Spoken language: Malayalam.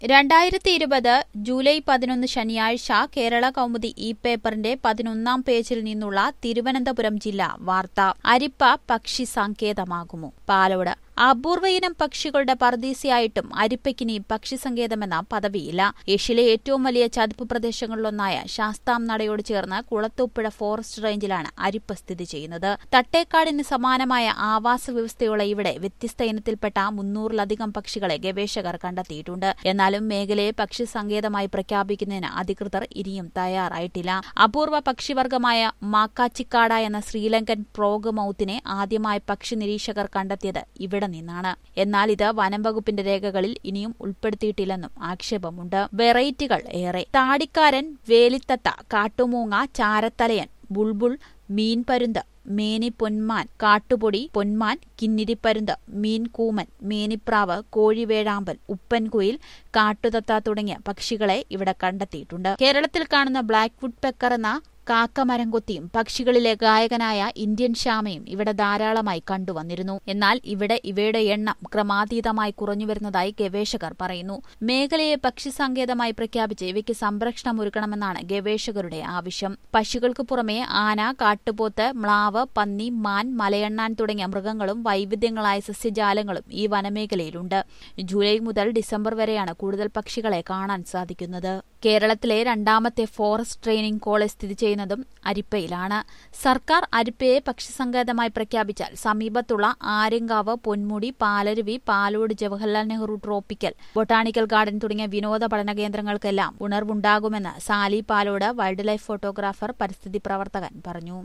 രണ്ടായിരത്തി ഇരുപത് ജൂലൈ പതിനൊന്ന് ശനിയാഴ്ച കേരള കൗമുദി ഇ പേപ്പറിന്റെ പതിനൊന്നാം പേജിൽ നിന്നുള്ള തിരുവനന്തപുരം ജില്ലാ വാർത്ത അരിപ്പ പക്ഷി സങ്കേതമാകുമോ പാലോട് അപൂർവ ഇനം പക്ഷികളുടെ പർദീസയായിട്ടും അരിപ്പയ്ക്കിനി പക്ഷി സങ്കേതമെന്ന പദവിയില്ല ഏഷ്യയിലെ ഏറ്റവും വലിയ ചതുപ്പ് പ്രദേശങ്ങളിലൊന്നായ ശാസ്താം നടയോട് ചേർന്ന് കുളത്തൂപ്പുഴ ഫോറസ്റ്റ് റേഞ്ചിലാണ് അരിപ്പ സ്ഥിതി ചെയ്യുന്നത് തട്ടേക്കാടിന് സമാനമായ ആവാസ വ്യവസ്ഥയുള്ള ഇവിടെ വ്യത്യസ്ത ഇനത്തിൽപ്പെട്ട മുന്നൂറിലധികം പക്ഷികളെ ഗവേഷകർ കണ്ടെത്തിയിട്ടുണ്ട് എന്നാലും മേഖലയെ പക്ഷി സങ്കേതമായി പ്രഖ്യാപിക്കുന്നതിന് അധികൃതർ ഇനിയും തയ്യാറായിട്ടില്ല അപൂർവ പക്ഷിവർഗമായ മാക്കാച്ചിക്കാട എന്ന ശ്രീലങ്കൻ പ്രോഗ് മൌത്തിനെ ആദ്യമായി പക്ഷി നിരീക്ഷകർ കണ്ടെത്തിയത് ഇവിടെ നിന്നാണ് എന്നാൽ ഇത് വനം വകുപ്പിന്റെ രേഖകളിൽ ഇനിയും ഉൾപ്പെടുത്തിയിട്ടില്ലെന്നും ആക്ഷേപമുണ്ട് വെറൈറ്റികൾ ഏറെ താടിക്കാരൻ വേലിത്തത്ത കാട്ടുമൂങ്ങ ചാരത്തലയൻ ബുൾബുൾ മീൻപരുന്ത് മേനി പൊന്മാൻ കാട്ടുപൊടി പൊന്മാൻ കിന്നിരിപ്പരുന്ത് മീൻ കൂമൻ മേനിപ്രാവ് കോഴിവേഴാമ്പൽ ഉപ്പൻകുയിൽ കാട്ടുതത്ത തുടങ്ങിയ പക്ഷികളെ ഇവിടെ കണ്ടെത്തിയിട്ടുണ്ട് കേരളത്തിൽ കാണുന്ന ബ്ലാക്ക് വുഡ് പെക്കർ എന്ന കാക്കമരംകൊത്തിയും പക്ഷികളിലെ ഗായകനായ ഇന്ത്യൻ ശ്യാമയും ഇവിടെ ധാരാളമായി കണ്ടുവന്നിരുന്നു എന്നാൽ ഇവിടെ ഇവയുടെ എണ്ണം ക്രമാതീതമായി കുറഞ്ഞുവരുന്നതായി ഗവേഷകർ പറയുന്നു മേഖലയെ പക്ഷി സങ്കേതമായി പ്രഖ്യാപിച്ച് ഇവയ്ക്ക് സംരക്ഷണം ഒരുക്കണമെന്നാണ് ഗവേഷകരുടെ ആവശ്യം പക്ഷികൾക്ക് പുറമെ ആന കാട്ടുപോത്ത് മ്ലാവ് പന്നി മാൻ മലയണ്ണാൻ തുടങ്ങിയ മൃഗങ്ങളും വൈവിധ്യങ്ങളായ സസ്യജാലങ്ങളും ഈ വനമേഖലയിലുണ്ട് ജൂലൈ മുതൽ ഡിസംബർ വരെയാണ് കൂടുതൽ പക്ഷികളെ കാണാൻ സാധിക്കുന്നത് കേരളത്തിലെ രണ്ടാമത്തെ ഫോറസ്റ്റ് ട്രെയിനിംഗ് കോളേജ് സ്ഥിതി ചെയ്യുന്നതും അരിപ്പയിലാണ് സർക്കാർ അരിപ്പയെ പക്ഷിസങ്കേതമായി പ്രഖ്യാപിച്ചാൽ സമീപത്തുള്ള Aryankavu Ponmudi Palaruvi Palode Jawaharlal Nehru tropical botanical garden തുടങ്ങിയ വിനോദ പഠന കേന്ദ്രങ്ങൾക്കെല്ലാം ഉണർവുണ്ടാകുമെന്ന് Sali Palode wild life photographer പരിസ്ഥിതി പ്രവർത്തകൻ പറഞ്ഞു